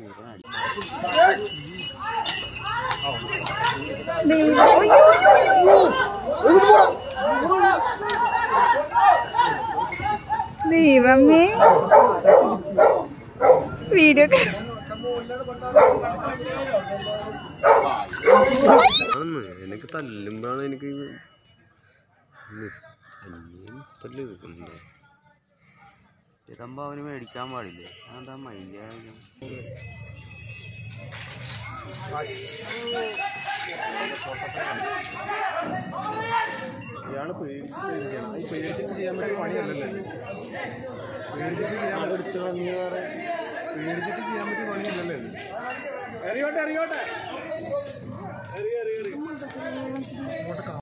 ദൈവമേ വീഡിയോ ആണെന്ന് എനിക്ക് തല്ലുമ്പോഴാണ് എനിക്ക് ഇത് തല്ല് നിൽക്കുന്നുണ്ടോ ഇതാകുമ്പോ അവന് മേടിക്കാൻ പാടില്ലേ അതെന്താ മൈൻഡ് ഇയാള് പേടിച്ചിട്ട് ഇരിക്കുകയാണ്. ഈ പേടിച്ചിട്ട് ചെയ്യാൻ പറ്റിയ പണിയല്ലല്ലോ ഇത്. പേടിച്ചിട്ട് ചെയ്യാൻ പറ്റിയ പേടിച്ചിട്ട് ചെയ്യാൻ പറ്റിയ പണിയല്ലല്ലോ ഇത് എറിയോട്ടെ എറിയോട്ടെ എറി എറി എറി